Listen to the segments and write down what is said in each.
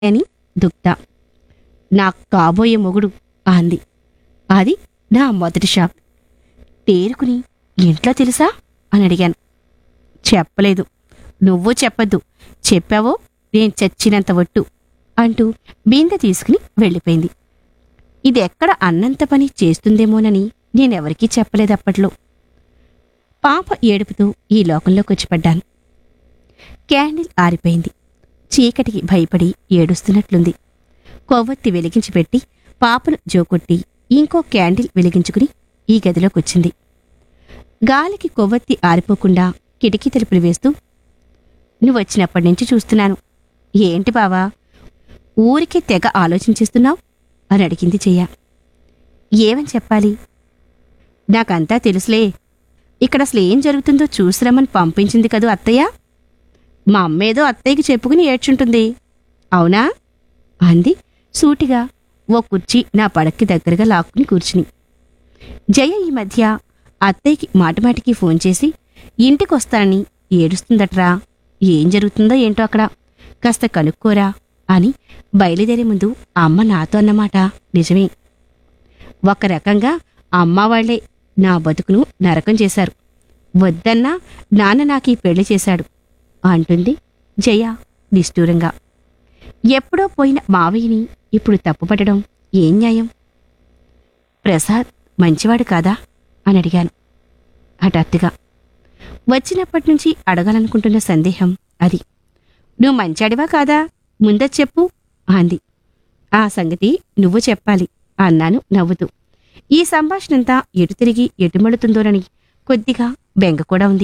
అని దుగ్ధ నాకు కాబోయే మొగుడు అంది అది నా మొదటి షాక్ తేరుకుని ఇంట్లో తెలుసా అని అడిగాను చెప్పలేదు నువ్వు చెప్పద్దు చెప్పావో నేను చచ్చినంత ఒట్టు అంటూ బిందె తీసుకుని వెళ్ళిపోయింది ఇది ఎక్కడ అన్నంత పని చేస్తుందేమోనని నేనెవరికీ చెప్పలేదు అప్పట్లో పాప ఏడుపుతూ ఈ లోకంలోకి వచ్చి పడ్డాను క్యాండిల్ ఆరిపోయింది చీకటికి భయపడి ఏడుస్తున్నట్లుంది కొవ్వొత్తి వెలిగించి పెట్టి పాపను జోకొట్టి ఇంకో క్యాండిల్ వెలిగించుకుని ఈ గదిలోకొచ్చింది గాలికి కొవ్వొత్తి ఆరిపోకుండా కిటికీ తలుపులు వేస్తూ నువ్వు వచ్చినప్పటి నుంచి చూస్తున్నాను ఏంటి బావా ఊరికే తెగ ఆలోచించేస్తున్నావు అని అడిగింది చెయ్య ఏమని చెప్పాలి నాకంతా తెలుసులే ఇక్కడ అసలు ఏం జరుగుతుందో చూసిరమ్మని పంపించింది కదూ అత్తయ్య మా అమ్మేదో అత్తయ్యకి చెప్పుకుని ఏడ్చుంటుంది అవునా అంది సూటిగా ఓ కుర్చీ నా పడక్కి దగ్గరగా లాక్కుని కూర్చుని జయ ఈ మధ్య అత్తయ్యకి మాటిమాటికి ఫోన్ చేసి ఇంటికొస్తానని ఏడుస్తుందట్రా ఏం జరుగుతుందో ఏంటో అక్కడ కాస్త కనుక్కోరా అని బయలుదేరే ముందు అమ్మ నాతో అన్నమాట నిజమే ఒక రకంగా అమ్మ వాళ్లే నా బతుకును నరకం చేశారు వద్దన్నా నాన్న నాకు ఈ పెళ్లి చేశాడు అంటుంది జయ నిష్ఠూరంగా ఎప్పుడో పోయిన మావయ్యని ఇప్పుడు తప్పుపట్టడం ఏం న్యాయం ప్రసాద్ మంచివాడు కాదా అని అడిగాను హఠాత్తుగా వచ్చినప్పటి నుంచి అడగాలనుకుంటున్న సందేహం అది నువ్వు మంచాడివా కాదా ముందే చెప్పు అంది ఆ సంగతి నువ్వు చెప్పాలి అన్నాను నవ్వుతూ ఈ సంభాషణంతా ఎటు తిరిగి ఎటుమడుతుందోనని కొద్దిగా బెంగ కూడా ఉంది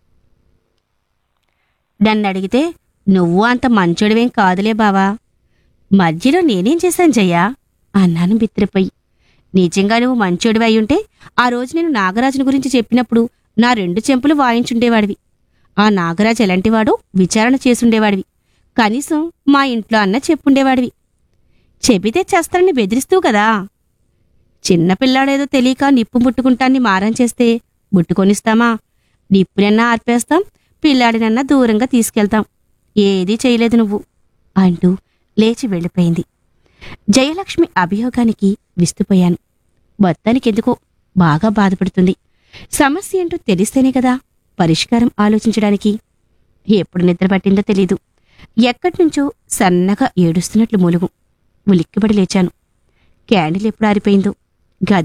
నన్ను అడిగితే నువ్వు అంత మంచోడివేం కాదులే బావా మధ్యలో నేనేం చేశాను జయ్యా అన్నాను బిత్తిరిపోయి నిజంగా నువ్వు మంచోడివి అయి ఉంటే ఆ రోజు నేను నాగరాజుని గురించి చెప్పినప్పుడు నా రెండు చెంపులు వాయించుండేవాడివి ఆ నాగరాజు ఎలాంటివాడో విచారణ చేసుండేవాడివి కనీసం మా ఇంట్లో అన్న చెప్పుండేవాడివి చెబితే చేస్తానని బెదిరిస్తూ కదా చిన్నపిల్లాడేదో తెలియక నిప్పు ముట్టుకుంటాన్ని మారం చేస్తే ముట్టుకొనిస్తామా నిప్పునన్నా ఆర్పేస్తాం పిల్లాడినన్నా దూరంగా తీసుకెళ్తాం ఏదీ చేయలేదు నువ్వు అంటూ లేచి వెళ్ళిపోయింది జయలక్ష్మి అభియోగానికి విస్తుపోయాను మొత్తానికెందుకో బాగా బాధపడుతుంది సమస్య ఏంటో తెలిస్తేనే కదా పరిష్కారం ఆలోచించడానికి ఎప్పుడు నిద్ర పట్టిందో తెలీదు ఎక్కడ్నుంచో సన్నగా ఏడుస్తున్నట్లు మూలుగు ఉలిక్కిపడి లేచాను క్యాండిల్ ఎప్పుడు ఆరిపోయిందో